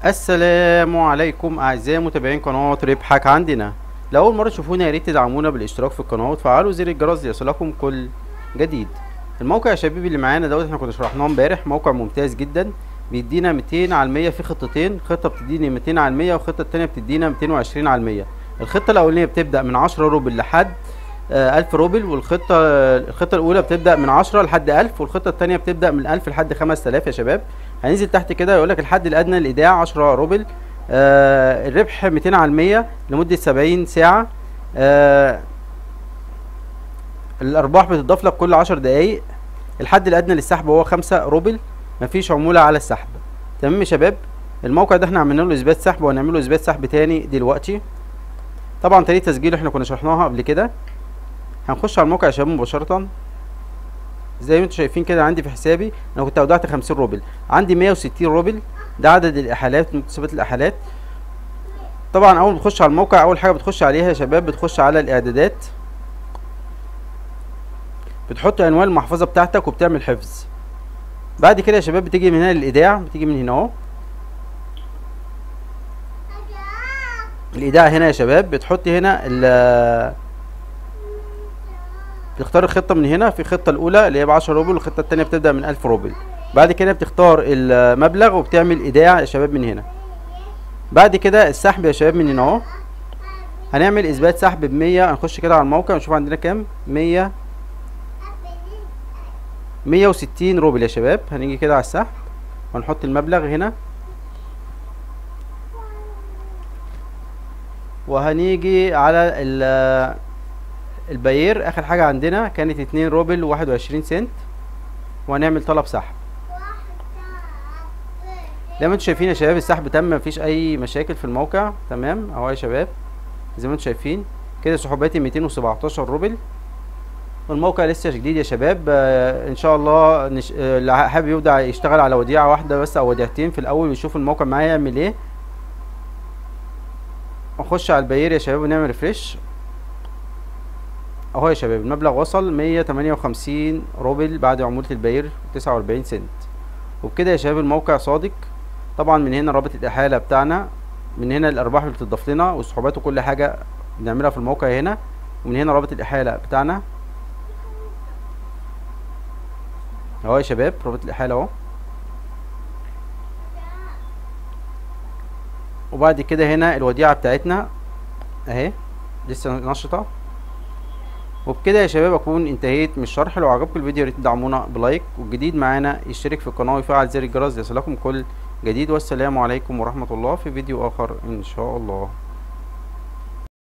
السلام عليكم اعزائي متابعين قناه ربحك عندنا لاول مره تشوفونا يا ريت تدعمونا بالاشتراك في القناه وتفعلوا زر الجرس ليصلكم كل جديد الموقع يا شباب اللي معانا دوت احنا كنا شرحناه امبارح موقع ممتاز جدا بيدينا 200 على المية في خطتين خطه بتديني 200 على المية والخطه التانية بتدينا 220 على المية الخطه الاولانيه بتبدا من 10 روبل لحد آه، 1000 روبل والخطه الخطه الاولى بتبدا من 10 لحد 1000 والخطه التانية بتبدا من 1000 لحد 5000 يا شباب هننزل تحت كده يقول لك الحد الادنى للايداع 10 روبل آه الربح 200 على المية لمده 70 ساعه آه الارباح بتضاف لك كل 10 دقايق الحد الادنى للسحب هو 5 روبل مفيش عموله على السحب تمام يا شباب الموقع ده احنا عملنا له اثبات سحب وهنعمل له اثبات سحب تاني دلوقتي طبعا طريقه تسجيله احنا كنا شرحناها قبل كده هنخش على الموقع يا شباب مباشره زي ما انتم شايفين كده عندي في حسابي انا كنت اودعت 50 روبل عندي 160 روبل ده عدد الاحالات مكتسبات الاحالات طبعا اول ما بتخش على الموقع اول حاجه بتخش عليها يا شباب بتخش على الاعدادات بتحط عنوان المحفظه بتاعتك وبتعمل حفظ بعد كده يا شباب بتيجي من هنا للايداع بتيجي من هنا اهو الايداع هنا يا شباب بتحط هنا ال بتختار الخطة من هنا في الخطة الأولى اللي هي بعشرة روبل والخطة التانية بتبدأ من ألف روبل بعد كده بتختار المبلغ وبتعمل إيداع يا شباب من هنا بعد كده السحب يا شباب من هنا أهو هنعمل إثبات سحب بمية هنخش كده على الموقع ونشوف عندنا كام مية مية وستين روبل يا شباب هنيجي كده على السحب وهنحط المبلغ هنا وهنيجي على ال الباير اخر حاجة عندنا كانت اتنين روبل وواحد وعشرين سنت وهنعمل طلب سحب زي ما انتم شايفين يا شباب السحب تم مفيش اي مشاكل في الموقع تمام اهو يا شباب زي ما انتم شايفين كده سحوباتي ميتين وسبعتاشر روبل الموقع لسه جديد يا شباب آه ان شاء الله نش... آه اللي حابب يبدأ يشتغل على وديعة واحدة بس او وديعتين في الاول ويشوف الموقع معاه يعمل ايه نخش على الباير يا شباب ونعمل ريفريش اهو يا شباب المبلغ وصل مية تمانية وخمسين روبل بعد عمولة الباير تسعة واربعين سنت وبكده يا شباب الموقع صادق طبعا من هنا رابط الإحالة بتاعنا من هنا الأرباح اللي بتضاف لنا والسحوبات وكل حاجة بنعملها في الموقع هنا ومن هنا رابط الإحالة بتاعنا اهو يا شباب رابط الإحالة اهو وبعد كده هنا الوديعة بتاعتنا اهي لسه نشطة وبكده يا شباب اكون انتهيت من الشرح لو عجبكم الفيديو يا ريت تدعمونا بلايك والجديد معانا يشترك في القناه ويفعل زر الجرس ليصلكم كل جديد والسلام عليكم ورحمه الله في فيديو اخر ان شاء الله